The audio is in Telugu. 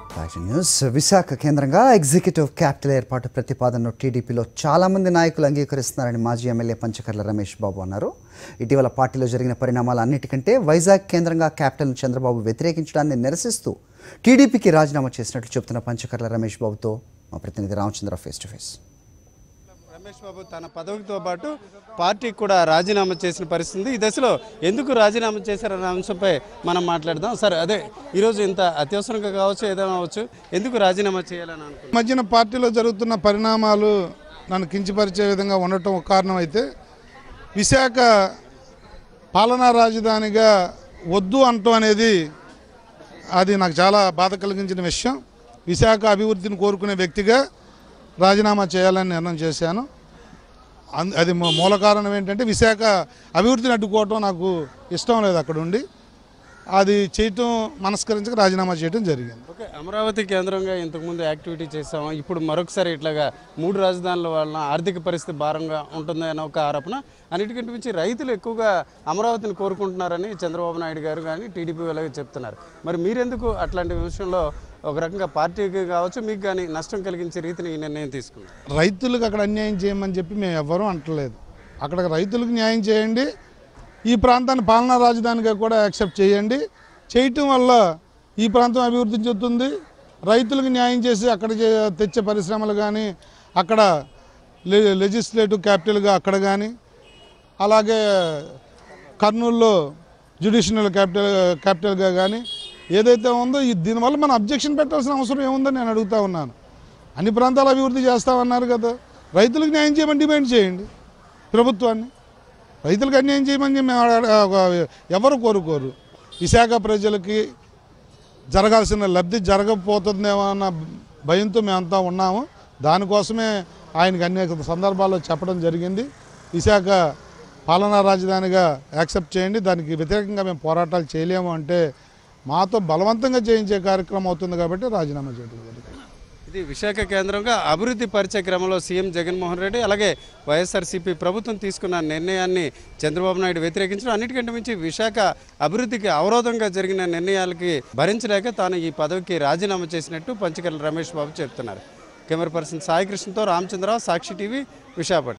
బ్యాక్ టు న్యూస్ విశాఖ కేంద్రంగా ఎగ్జిక్యూటివ్ క్యాపిటల్ ఏర్పాటు ప్రతిపాదనను టీడీపీలో చాలా మంది నాయకులు అంగీకరిస్తున్నారని మాజీ ఎమ్మెల్యే పంచకర్ల రమేష్ బాబు అన్నారు ఇటీవల పార్టీలో జరిగిన పరిణామాలు అన్నిటికంటే వైజాగ్ కేంద్రంగా క్యాపిటల్ను చంద్రబాబు వ్యతిరేకించడాన్ని నిరసిస్తూ టీడీపీకి రాజీనామా చేసినట్లు చెబుతున్న పంచకర్ల రమేష్ బాబుతో మా ప్రతినిధి Ramachandra face to face Ramesh Babu తన పదవితో పాటు పార్టీకి కూడా రాజీనామా చేసిన పరిస్థితి ఉంది. ఈ దశలో ఎందుకు రాజీనామా చేశారన్న అంశంపై మనం మాట్లాడదాం సార్ అదే ఈరోజు ఇంత అత్యవసరంగా కావచ్చు ఏదైనా అవ్వచ్చు ఎందుకు రాజీనామా చేయాలని అనుకుంటున్నారు మధ్యన పార్టీలో జరుగుతున్న పరిణామాలు నన్ను కించపరిచే విధంగా ఉండటం ఒక కారణం అయితే విశాఖ పాలనా రాజధానిగా వద్దు అనటం అనేది అది నాకు చాలా బాధ కలిగించిన విషయం విశాఖ అభివృద్ధిని కోరుకునే వ్యక్తిగా రాజీనామా చేయాలని నిర్ణయం చేశాను అన్- అది మూ- మూల కారణం ఏంటంటే విశాఖ అభివృద్ధిని అడ్డుకోవటం నాకు ఇష్టం లేదు అక్కడ ఉండి అది చేయటం మనస్కరించక రాజీనామా చేయడం జరిగింది ఓకే అమరావతి కేంద్రంగా ఇంతకుముందు యాక్టివిటీ చేసాము ఇప్పుడు మరొకసారి ఇట్లాగా మూడు రాజధానుల వలన ఆర్థిక పరిస్థితి భారంగా ఉంటుంది అనే ఒక ఆరోపణ అన్నిటికంటే మించి రైతులు ఎక్కువగా అమరావతిని కోరుకుంటున్నారని చంద్రబాబు నాయుడు గారు కానీ టీడీపీ వాళ్ళకి చెప్తున్నారు మరి మీరెందుకు అట్లాంటి విషయంలో ఒక రకంగా పార్టీకి కావచ్చు మీకు కానీ నష్టం కలిగించే రీతిని ఈ నిర్ణయం తీసుకున్నారు రైతులకు అక్కడ అన్యాయం చేయమని చెప్పి మేము ఎవ్వరూ అంటలేదు అక్కడ రైతులకు న్యాయం చేయండి ఈ ప్రాంతాన్ని పాలనా రాజధానిగా కూడా యాక్సెప్ట్ చేయండి చేయటం వల్ల ఈ ప్రాంతం అభివృద్ధి చెందుతుంది రైతులకు న్యాయం చేసి అక్కడ చే- తెచ్చే పరిశ్రమలు కానీ అక్కడ లె- లెజిస్లేటివ్ క్యాపిటల్గా అక్కడ కానీ అలాగే కర్నూలులో జ్యుడిషియల్ క్యాపిటల్ క్యాపిటల్గా కానీ ఏదైతే ఉందో ఈ దీనివల్ల మనం అబ్జెక్షన్ పెట్టాల్సిన అవసరం ఏముందని నేను అడుగుతా ఉన్నాను అన్ని ప్రాంతాలు అభివృద్ధి చేస్తామన్నారు కదా రైతులకు న్యాయం చేయమని డిమాండ్ చేయండి ప్రభుత్వాన్ని రైతులకు అన్యాయం చేయమని చెప్పి మేము అడ- అడ- ఎవరు కోరుకోరు విశాఖ ప్రజలకి జరగాల్సిన లబ్ధి జరగకపోతుందేమో అన్న భయంతో మేమంతా ఉన్నాము దానికోసమే ఆయనకి అనేక సందర్భాల్లో చెప్పడం జరిగింది విశాఖ పాలనా రాజధానిగా యాక్సెప్ట్ చేయండి దానికి వ్యతిరేకంగా మేము పోరాటాలు చేయలేము అంటే మాతో బలవంతంగా చేయించే కార్యక్రమం అవుతుంది కాబట్టి రాజీనామా చేయడం జరిగింది ఇది విశాఖ కేంద్రంగా అభివృద్ధి పరిచే క్రమంలో సీఎం జగన్మోహన్ రెడ్డి అలాగే వైఎస్ఆర్సీపీ ప్రభుత్వం తీసుకున్న నిర్ణయాన్ని చంద్రబాబు నాయుడు వ్యతిరేకించడం అన్నిటికంటే మించి విశాఖ అభివృద్ధికి అవరోధంగా జరిగిన నిర్ణయాలకి భరించలేక తాను ఈ పదవికి రాజీనామా చేసినట్టు పంచకర్ల రమేష్ బాబు చెప్తున్నారు కెమెరా పర్సన్ సాయి కృష్ణతో రామచంద్ర సాక్షి టీవీ విశాఖపట్నం